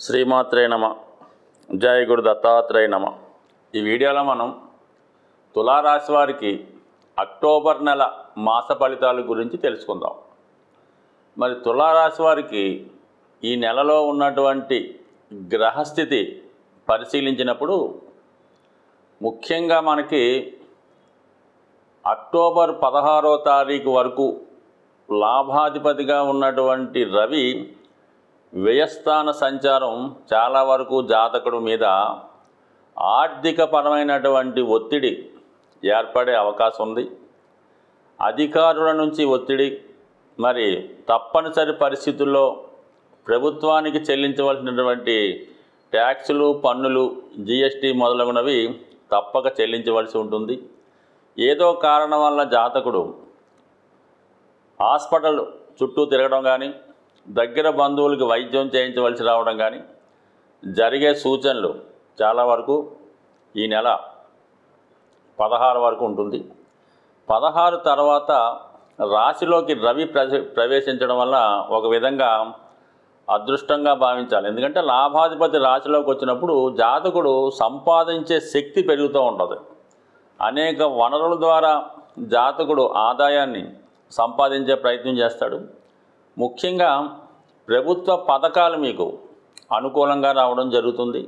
శ్రీమాత్రే నమ జయ గురు దత్తాత్రేయ నమ ఈ వీడియోలో మనం తులారాశి వారికి అక్టోబర్ నెల మాస ఫలితాల గురించి తెలుసుకుందాం మరి తులారాశి వారికి ఈ నెలలో ఉన్నటువంటి గ్రహస్థితి పరిశీలించినప్పుడు ముఖ్యంగా మనకి అక్టోబర్ పదహారో తారీఖు వరకు లాభాధిపతిగా ఉన్నటువంటి రవి వ్యయస్థాన సంచారం చాలా వరకు జాతకుడు మీద ఆర్థిక పరమైనటువంటి ఒత్తిడి ఏర్పడే అవకాశం ఉంది అధికారుల నుంచి ఒత్తిడి మరి తప్పనిసరి పరిస్థితుల్లో ప్రభుత్వానికి చెల్లించవలసినటువంటి ట్యాక్సులు పన్నులు జిఎస్టీ మొదలగునవి తప్పక చెల్లించవలసి ఉంటుంది ఏదో కారణం వల్ల జాతకుడు హాస్పిటల్ చుట్టూ తిరగడం కానీ దగ్గర బంధువులకి వైద్యం చేయించవలసి రావడం కానీ జరిగే సూచనలు చాలా వరకు ఈ నెల పదహారు వరకు ఉంటుంది పదహారు తర్వాత రాశిలోకి రవి ప్రవే ప్రవేశించడం వల్ల ఒక విధంగా అదృష్టంగా భావించాలి ఎందుకంటే లాభాధిపతి రాశిలోకి వచ్చినప్పుడు జాతకుడు సంపాదించే శక్తి పెరుగుతూ ఉంటుంది అనేక వనరుల ద్వారా జాతకుడు ఆదాయాన్ని సంపాదించే ప్రయత్నం చేస్తాడు ముఖ్యంగా ప్రభుత్వ పథకాలు మీకు అనుకూలంగా రావడం జరుగుతుంది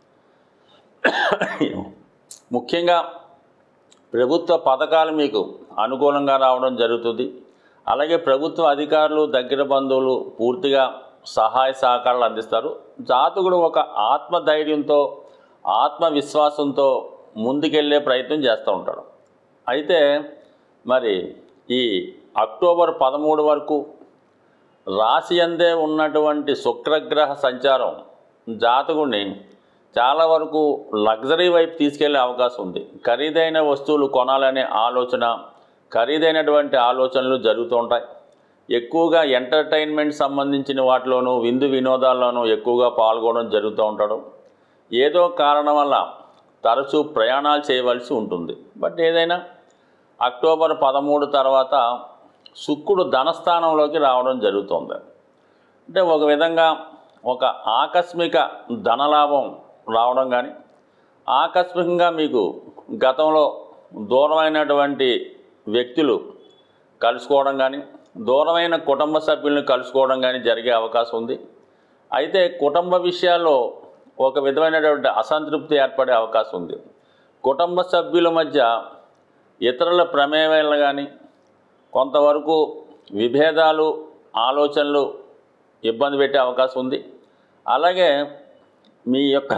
ముఖ్యంగా ప్రభుత్వ పథకాలు మీకు అనుకూలంగా రావడం జరుగుతుంది అలాగే ప్రభుత్వ అధికారులు దగ్గర బంధువులు పూర్తిగా సహాయ సహకారాలు అందిస్తారు జాతకుడు ఒక ఆత్మధైర్యంతో ఆత్మవిశ్వాసంతో ముందుకెళ్ళే ప్రయత్నం చేస్తూ ఉంటాడు అయితే మరి ఈ అక్టోబర్ పదమూడు వరకు రాశి అందే ఉన్నటువంటి శుక్రగ్రహ సంచారం జాతకుడిని చాలా వరకు లగ్జరీ వైపు తీసుకెళ్లే అవకాశం ఉంది ఖరీదైన వస్తువులు కొనాలనే ఆలోచన ఖరీదైనటువంటి ఆలోచనలు జరుగుతూ ఉంటాయి ఎక్కువగా ఎంటర్టైన్మెంట్ సంబంధించిన వాటిలోనూ విందు వినోదాల్లోనూ ఎక్కువగా పాల్గొనడం జరుగుతూ ఉంటాడు ఏదో కారణం వల్ల తరచూ ప్రయాణాలు చేయవలసి ఉంటుంది బట్ ఏదైనా అక్టోబర్ పదమూడు తర్వాత శుక్రుడు ధనస్థానంలోకి రావడం జరుగుతుంది అంటే ఒక విధంగా ఒక ఆకస్మిక ధనలాభం రావడం కానీ ఆకస్మికంగా మీకు గతంలో దూరమైనటువంటి వ్యక్తులు కలుసుకోవడం కానీ దూరమైన కుటుంబ సభ్యులను కలుసుకోవడం కానీ జరిగే అవకాశం ఉంది అయితే కుటుంబ విషయాల్లో ఒక విధమైనటువంటి అసంతృప్తి ఏర్పడే అవకాశం ఉంది కుటుంబ సభ్యుల మధ్య ఇతరుల ప్రమేయం వల్ల కానీ కొంతవరకు విభేదాలు ఆలోచనలు ఇబ్బంది పెట్టే అవకాశం ఉంది అలాగే మీ యొక్క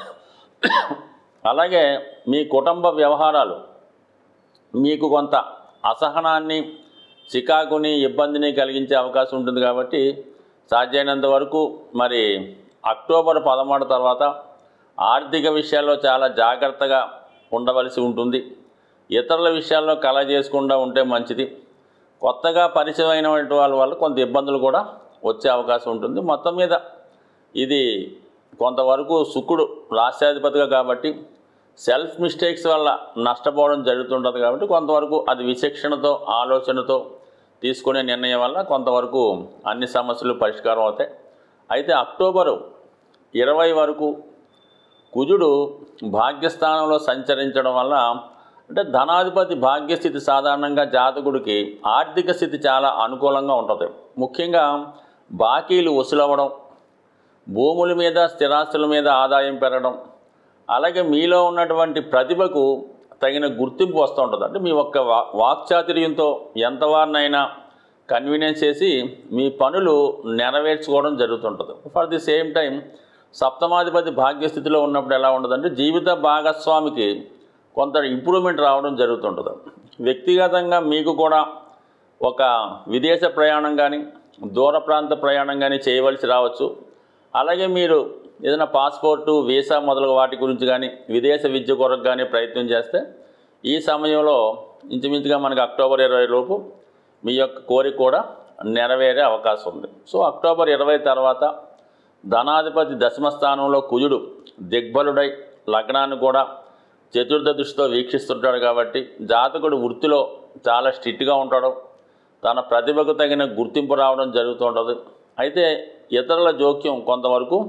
అలాగే మీ కుటుంబ వ్యవహారాలు మీకు కొంత అసహనాన్ని చికాకుని ఇబ్బందిని కలిగించే అవకాశం ఉంటుంది కాబట్టి సాధ్యమైనంత వరకు మరి అక్టోబర్ పదమూడు తర్వాత ఆర్థిక విషయాల్లో చాలా జాగ్రత్తగా ఉండవలసి ఉంటుంది ఇతరుల విషయాల్లో కల చేసుకుండా ఉంటే మంచిది కొత్తగా పరిచయం అయినటువంటి వాళ్ళ వల్ల కొంత ఇబ్బందులు కూడా వచ్చే అవకాశం ఉంటుంది మొత్తం మీద ఇది కొంతవరకు శుక్రుడు రాష్ట్రాధిపతిగా కాబట్టి సెల్ఫ్ మిస్టేక్స్ వల్ల నష్టపోవడం జరుగుతుంటుంది కాబట్టి కొంతవరకు అది విచక్షణతో ఆలోచనతో తీసుకునే నిర్ణయం వల్ల కొంతవరకు అన్ని సమస్యలు పరిష్కారం అవుతాయి అయితే అక్టోబరు ఇరవై వరకు కుజుడు భాగ్యస్థానంలో సంచరించడం వల్ల అంటే ధనాధిపతి భాగ్యస్థితి సాధారణంగా జాతకుడికి ఆర్థిక స్థితి చాలా అనుకూలంగా ఉంటుంది ముఖ్యంగా బాకీలు వసూలవ్వడం భూముల మీద స్థిరాస్తుల మీద ఆదాయం పెరగడం అలాగే మీలో ఉన్నటువంటి ప్రతిభకు తగిన గుర్తింపు వస్తూ ఉంటుంది అంటే మీ ఒక్క వా వాక్చాతుర్యంతో ఎంతవారినైనా కన్వీనియన్స్ చేసి మీ పనులు నెరవేర్చుకోవడం జరుగుతుంటుంది ఫర్ ది సేమ్ టైం సప్తమాధిపతి భాగ్యస్థితిలో ఉన్నప్పుడు ఎలా ఉంటుందంటే జీవిత భాగస్వామికి కొంత ఇంప్రూవ్మెంట్ రావడం జరుగుతుంటుంది వ్యక్తిగతంగా మీకు కూడా ఒక విదేశ ప్రయాణం కానీ దూర ప్రాంత ప్రయాణం కానీ చేయవలసి రావచ్చు అలాగే మీరు ఏదైనా పాస్పోర్టు వీసా మొదలగు వాటి గురించి కానీ విదేశ విద్య కొరకు కానీ ప్రయత్నం చేస్తే ఈ సమయంలో ఇంచుమించుగా మనకి అక్టోబర్ ఇరవై లోపు మీ యొక్క కోరిక కూడా నెరవేరే అవకాశం ఉంది సో అక్టోబర్ ఇరవై తర్వాత ధనాధిపతి దశమ స్థానంలో కుజుడు దిగ్బలుడై లగ్నాన్ని కూడా చతుర్థ దృష్టితో వీక్షిస్తుంటాడు కాబట్టి జాతకుడు వృత్తిలో చాలా స్ట్రిక్ట్గా ఉంటాడు తన ప్రతిభకు తగిన గుర్తింపు రావడం జరుగుతుంటుంది అయితే ఇతరుల జోక్యం కొంతవరకు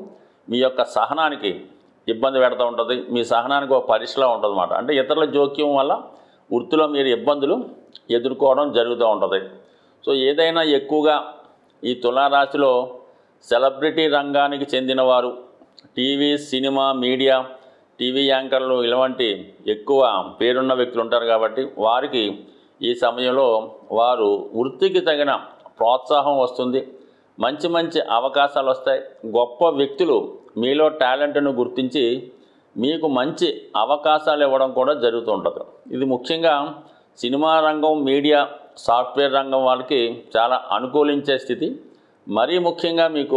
మీ యొక్క సహనానికి ఇబ్బంది పెడతా ఉంటుంది మీ సహనానికి ఒక పరీక్షలా ఉంటుంది అన్నమాట అంటే ఇతరుల జోక్యం వల్ల వృత్తిలో మీరు ఇబ్బందులు ఎదుర్కోవడం జరుగుతూ ఉంటుంది సో ఏదైనా ఎక్కువగా ఈ తులారాశిలో సెలబ్రిటీ రంగానికి చెందినవారు టీవీ సినిమా మీడియా టీవీ యాంకర్లు ఇలాంటి ఎక్కువ పేరున్న వ్యక్తులు ఉంటారు కాబట్టి వారికి ఈ సమయంలో వారు వృత్తికి తగిన ప్రోత్సాహం వస్తుంది మంచి మంచి అవకాశాలు వస్తాయి గొప్ప వ్యక్తులు మీలో టాలెంట్ను గుర్తించి మీకు మంచి అవకాశాలు ఇవ్వడం కూడా జరుగుతూ ఉంటుంది ఇది ముఖ్యంగా సినిమా రంగం మీడియా సాఫ్ట్వేర్ రంగం వాళ్ళకి చాలా అనుకూలించే స్థితి మరీ ముఖ్యంగా మీకు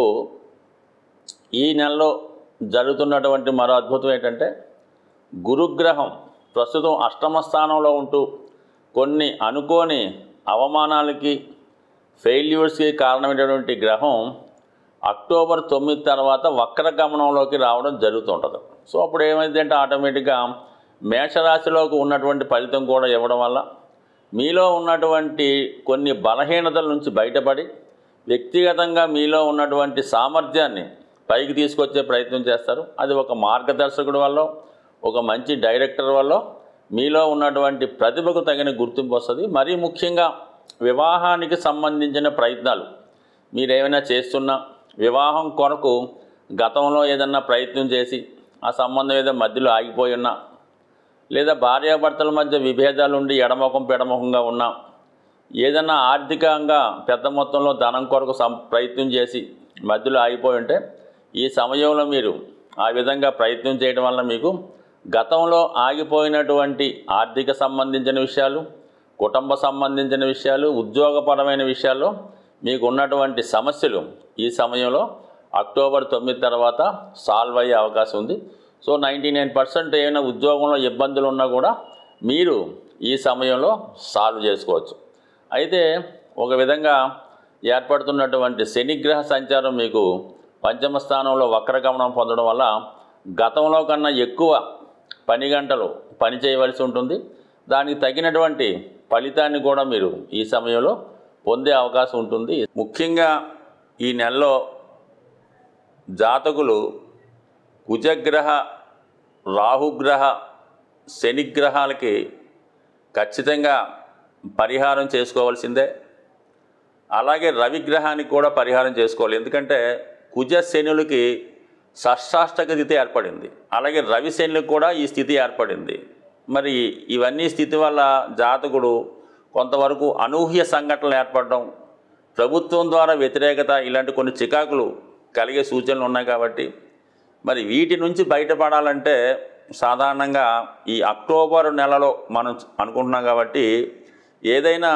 ఈ నెలలో జరుగుతున్నటువంటి మరో అద్భుతం ఏంటంటే గురుగ్రహం ప్రస్తుతం అష్టమ స్థానంలో ఉంటూ కొన్ని అనుకోని అవమానాలకి ఫెయిల్యూర్స్కి కారణమైనటువంటి గ్రహం అక్టోబర్ తొమ్మిది తర్వాత వక్ర గమనంలోకి రావడం జరుగుతుంటుంది సో అప్పుడు ఏమైందంటే ఆటోమేటిక్గా మేషరాశిలోకి ఉన్నటువంటి ఫలితం కూడా ఇవ్వడం వల్ల మీలో ఉన్నటువంటి కొన్ని బలహీనతల నుంచి బయటపడి వ్యక్తిగతంగా మీలో ఉన్నటువంటి సామర్థ్యాన్ని పైకి తీసుకొచ్చే ప్రయత్నం చేస్తారు అది ఒక మార్గదర్శకుడి వల్ల ఒక మంచి డైరెక్టర్ వల్ల మీలో ఉన్నటువంటి ప్రతిభకు తగిన గుర్తింపు వస్తుంది మరీ ముఖ్యంగా వివాహానికి సంబంధించిన ప్రయత్నాలు మీరేమైనా చేస్తున్నా వివాహం కొరకు గతంలో ఏదన్నా ప్రయత్నం చేసి ఆ సంబంధం ఏదో మధ్యలో ఆగిపోయి ఉన్నా లేదా భార్యాభర్తల మధ్య విభేదాలు ఉండి ఎడముఖం పెడముఖంగా ఉన్నా ఏదన్నా ఆర్థికంగా పెద్ద మొత్తంలో ధనం కొరకు సం ప్రయత్నం చేసి మధ్యలో ఆగిపోయి ఉంటే ఈ సమయంలో మీరు ఆ విధంగా ప్రయత్నం చేయడం వల్ల మీకు గతంలో ఆగిపోయినటువంటి ఆర్థిక సంబంధించిన విషయాలు కుటుంబ సంబంధించిన విషయాలు ఉద్యోగపరమైన విషయాల్లో మీకు ఉన్నటువంటి సమస్యలు ఈ సమయంలో అక్టోబర్ తొమ్మిది తర్వాత సాల్వ్ అయ్యే అవకాశం ఉంది సో నైంటీ నైన్ పర్సెంట్ ఏమైనా ఉద్యోగంలో ఇబ్బందులు ఉన్నా కూడా మీరు ఈ సమయంలో సాల్వ్ చేసుకోవచ్చు అయితే ఒక విధంగా ఏర్పడుతున్నటువంటి శనిగ్రహ సంచారం మీకు పంచమ స్థానంలో వక్రగమనం పొందడం వల్ల గతంలో కన్నా ఎక్కువ పని గంటలు పని చేయవలసి ఉంటుంది దానికి తగినటువంటి ఫలితాన్ని కూడా మీరు ఈ సమయంలో పొందే అవకాశం ఉంటుంది ముఖ్యంగా ఈ నెలలో జాతకులు కుజగ్రహ రాహుగ్రహ శనిగ్రహాలకి ఖచ్చితంగా పరిహారం చేసుకోవాల్సిందే అలాగే రవిగ్రహానికి కూడా పరిహారం చేసుకోవాలి ఎందుకంటే కుజ శనులకి షష్టాష్టక స్థితి ఏర్పడింది అలాగే రవి శనులకు కూడా ఈ స్థితి ఏర్పడింది మరి ఇవన్నీ స్థితి వల్ల జాతకుడు కొంతవరకు అనూహ్య సంఘటనలు ఏర్పడడం ప్రభుత్వం ద్వారా వ్యతిరేకత ఇలాంటి కొన్ని చికాకులు కలిగే సూచనలు ఉన్నాయి కాబట్టి మరి వీటి నుంచి బయటపడాలంటే సాధారణంగా ఈ అక్టోబర్ నెలలో మనం అనుకుంటున్నాం కాబట్టి ఏదైనా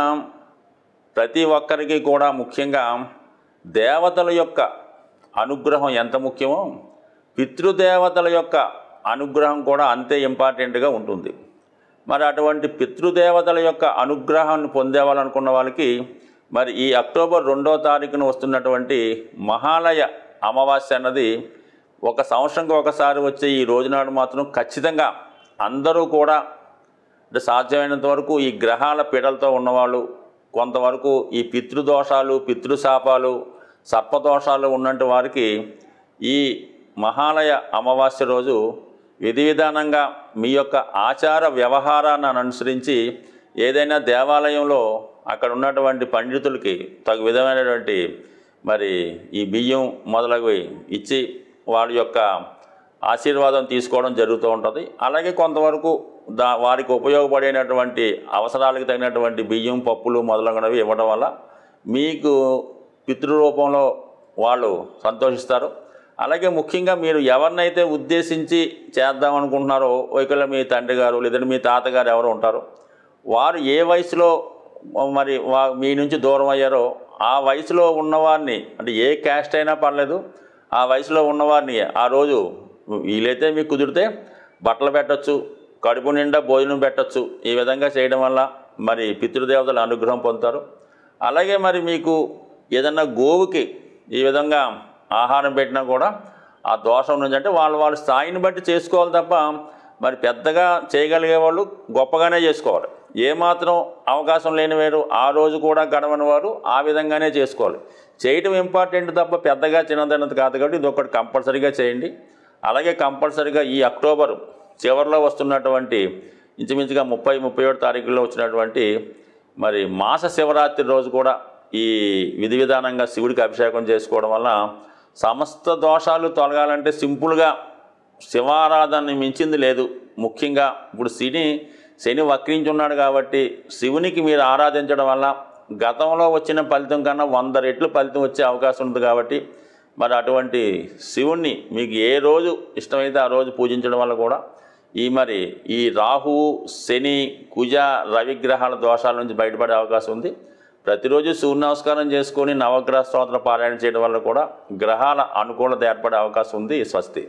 ప్రతి ఒక్కరికి కూడా ముఖ్యంగా దేవతల యొక్క అనుగ్రహం ఎంత ముఖ్యమో పితృదేవతల యొక్క అనుగ్రహం కూడా అంతే ఇంపార్టెంట్గా ఉంటుంది మరి అటువంటి పితృదేవతల యొక్క అనుగ్రహాన్ని పొందేవాలనుకున్న వాళ్ళకి మరి ఈ అక్టోబర్ రెండో తారీఖున వస్తున్నటువంటి మహాలయ అమావాస్య అన్నది ఒక సంవత్సరంకి ఒకసారి వచ్చే ఈ రోజునాడు మాత్రం ఖచ్చితంగా అందరూ కూడా అంటే సాధ్యమైనంత వరకు ఈ గ్రహాల పీడలతో ఉన్నవాళ్ళు కొంతవరకు ఈ పితృదోషాలు పితృశాపాలు సర్పదోషాలు ఉన్నట్టు వారికి ఈ మహాలయ అమావాస్య రోజు విధి విధానంగా మీ యొక్క ఆచార వ్యవహారాన్ని అనుసరించి ఏదైనా దేవాలయంలో అక్కడ ఉన్నటువంటి పండితులకి తగు విధమైనటువంటి మరి ఈ బియ్యం మొదలగువి ఇచ్చి వాళ్ళ యొక్క ఆశీర్వాదం తీసుకోవడం జరుగుతూ ఉంటుంది అలాగే కొంతవరకు దా వారికి ఉపయోగపడేటటువంటి అవసరాలకు తగినటువంటి బియ్యం పప్పులు మొదలగునవి ఇవ్వడం వల్ల మీకు పితృరూపంలో వాళ్ళు సంతోషిస్తారు అలాగే ముఖ్యంగా మీరు ఎవరినైతే ఉద్దేశించి చేద్దాం అనుకుంటున్నారో ఒకవేళ మీ తండ్రి గారు లేదంటే మీ తాతగారు ఎవరు ఉంటారో వారు ఏ వయసులో మరి వా మీ నుంచి దూరం అయ్యారో ఆ వయసులో ఉన్నవారిని అంటే ఏ క్యాస్ట్ అయినా పర్లేదు ఆ వయసులో ఉన్నవారిని ఆ రోజు వీలైతే మీకు కుదిరితే బట్టలు పెట్టచ్చు కడుపు నిండా భోజనం పెట్టచ్చు ఈ విధంగా చేయడం వల్ల మరి పితృదేవతల అనుగ్రహం పొందుతారు అలాగే మరి మీకు ఏదన్నా గోవుకి ఈ విధంగా ఆహారం పెట్టినా కూడా ఆ దోషం నుంచి అంటే వాళ్ళ వాళ్ళ స్థాయిని బట్టి చేసుకోవాలి తప్ప మరి పెద్దగా చేయగలిగే వాళ్ళు గొప్పగానే చేసుకోవాలి ఏమాత్రం అవకాశం లేని వారు ఆ రోజు కూడా గడవని వారు ఆ విధంగానే చేసుకోవాలి చేయటం ఇంపార్టెంట్ తప్ప పెద్దగా చిన్నదన్నది కాదు కాబట్టి ఇది ఒకటి కంపల్సరీగా చేయండి అలాగే కంపల్సరీగా ఈ అక్టోబర్ చివరిలో వస్తున్నటువంటి ఇంచుమించుగా ముప్పై ముప్పై ఏడు తారీఖుల్లో వచ్చినటువంటి మరి మాస శివరాత్రి రోజు కూడా ఈ విధి విధానంగా శివుడికి అభిషేకం చేసుకోవడం వల్ల సమస్త దోషాలు తొలగాలంటే సింపుల్గా శివారాధనని మించింది లేదు ముఖ్యంగా ఇప్పుడు శని శని వక్రించి ఉన్నాడు కాబట్టి శివునికి మీరు ఆరాధించడం వల్ల గతంలో వచ్చిన ఫలితం కన్నా వంద రెట్లు ఫలితం వచ్చే అవకాశం ఉంది కాబట్టి మరి అటువంటి శివుణ్ణి మీకు ఏ రోజు ఇష్టమైతే ఆ రోజు పూజించడం వల్ల కూడా ఈ మరి ఈ రాహువు శని కుజ రవిగ్రహాల దోషాల నుంచి బయటపడే అవకాశం ఉంది ప్రతిరోజు సూర్య నమస్కారం చేసుకొని నవగ్రహ స్తోత్ర పారాయణ చేయడం వల్ల కూడా గ్రహాల అనుకూలత ఏర్పడే అవకాశం ఉంది స్వస్తి